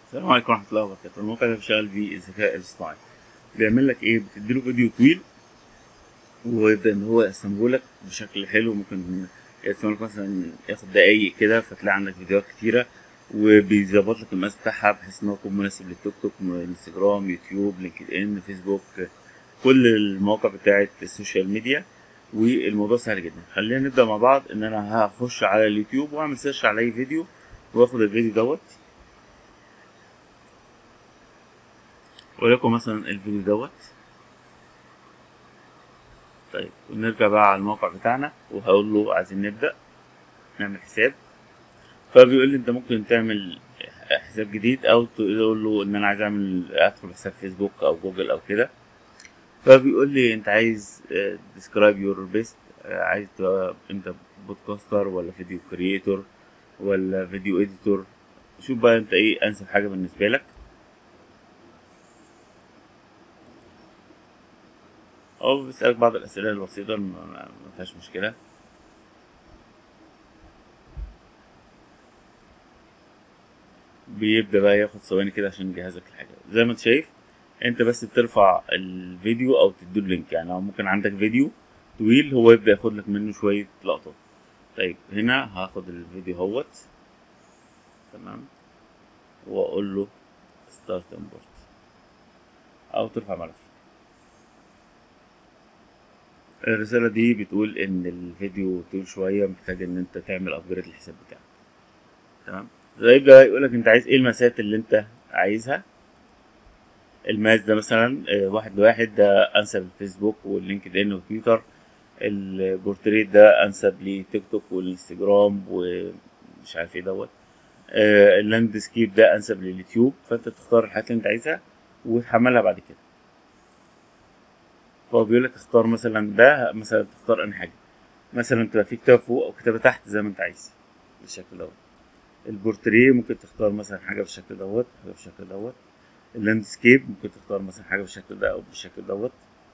السلام عليكم ورحمة الله وبركاته الموقع ده بيشتغل بيه الذكاء الاصطناعي بيعمل لك ايه بتديله فيديو طويل ويبدأ ان هو يقسمه لك بشكل حلو ممكن يقسمه لك مثلا ياخد دقايق كده فتلاقي عندك فيديوهات كتيرة وبيظبط لك المقاس بتاعها بحيث ان هو يكون مناسب للتيك توك انستجرام يوتيوب لينكد ان فيسبوك كل المواقع بتاعت السوشيال ميديا والموضوع سهل جدا خلينا نبدأ مع بعض ان انا هخش على اليوتيوب واعمل سيرش على اي فيديو واخد الفيديو دوت وليكن مثلا الفيديو دوت طيب ونرجع بقى على الموقع بتاعنا وهقول له عايزين نبدأ نعمل حساب فبيقول لي انت ممكن تعمل حساب جديد او تقول له ان انا عايز اعمل ادخل حساب فيسبوك او جوجل او كده فبيقول لي انت عايز ديسكرايب يور بيست عايز تبقى انت بودكاستر ولا فيديو كرييتور ولا فيديو اديتور شوف بقى انت ايه انسب حاجه بالنسبه لك او بيسألك بعض الأسئلة البسيطة ما فيهاش مشكلة بيبدأ بقى ياخد ثواني كده عشان يجهزك الحاجة زي ما انت شايف انت بس بترفع الفيديو او تديله لينك يعني لو ممكن عندك فيديو طويل هو يبدأ ياخد لك منه شوية لقطات طيب هنا هاخد الفيديو اهوت تمام واقول له ستارت امبورت او ترفع ملف الرسالة دي بتقول إن الفيديو طويل شوية محتاج إن أنت تعمل أبجريد للحساب بتاعك تمام يبدأ يقولك أنت عايز إيه المسات اللي أنت عايزها الماس ده مثلا واحد لواحد ده أنسب للفيسبوك واللينكد إن وتويتر البورتريت ده أنسب لتيك توك والانستجرام ومش عارف إيه دوت اللاندسكيب ده أنسب لليوتيوب فأنت تختار الحاجات اللي أنت عايزها وتحملها بعد كده فهو بيقول لك اختار مثلا ده مثلا تختار انهي حاجه مثلا تبقى في كتابه فوق او كتابه تحت زي ما انت عايز بالشكل دوت البورتريه ممكن تختار مثلا حاجه بالشكل دوت حاجه بالشكل دوت اللاندسكيب ممكن تختار مثلا حاجه بالشكل ده او بالشكل دوت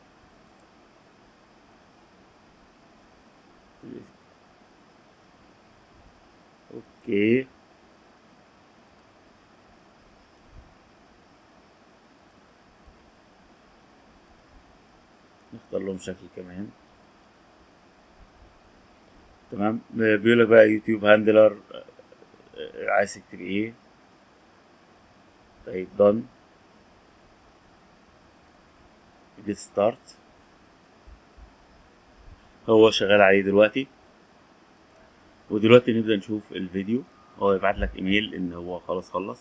اوكي نختار لهم شكل كمان تمام بيقول لك بقى يوتيوب هاندلر عايز تكتب ايه طيب دون جيت ستارت هو شغال عليه دلوقتي ودلوقتي نبدأ نشوف الفيديو هو يبعت لك ايميل ان هو خلاص خلص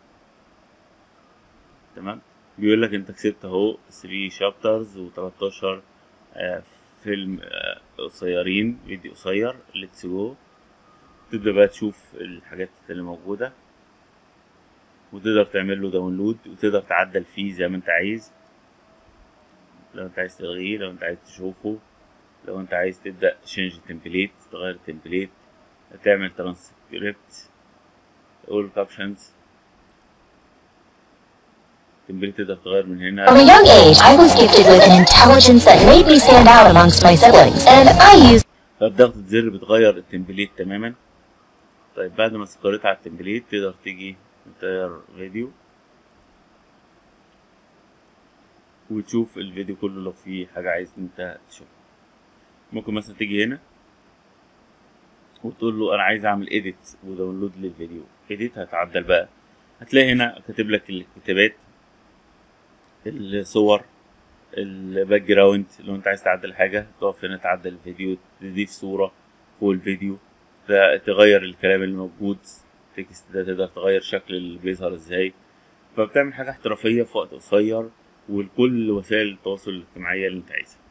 تمام بيقول لك انت كسبت اهو 3 شابترز و13 آه فيلم آه قصيرين فيديو قصير ليتس جو تبدا بقى تشوف الحاجات اللي موجوده وتقدر تعمل له داونلود وتقدر تعدل فيه زي ما انت عايز لو انت عايز تلغيه لو انت عايز تشوفه لو انت عايز تبدا تشينج تمبليت تغير التمبليت تعمل ترانسكريبت اول كابشنز التمبليت تقدر تغير من هنا From a young age, I was gifted with an intelligence that made me stand out amongst my siblings, and I used فبضغطة زر بتغير التمبليت تماما طيب بعد ما استقريت على التمبليت تقدر تيجي تغير فيديو وتشوف الفيديو كله لو في حاجة عايز انت تشوفها ممكن مثلا تيجي هنا وتقول له انا عايز اعمل اديت وداونلود للفيديو اديت هتعدل بقى هتلاقي هنا كاتب لك الكتابات الصور الباك جراوند لو انت عايز تعدل حاجه تقف هنا تعدل الفيديو تضيف صوره فوق الفيديو تغير الكلام اللي موجود تكست ده تقدر تغير شكل اللي بيظهر ازاي فبتعمل حاجه احترافيه في وقت قصير ولكل وسائل التواصل الاجتماعي اللي انت عايزها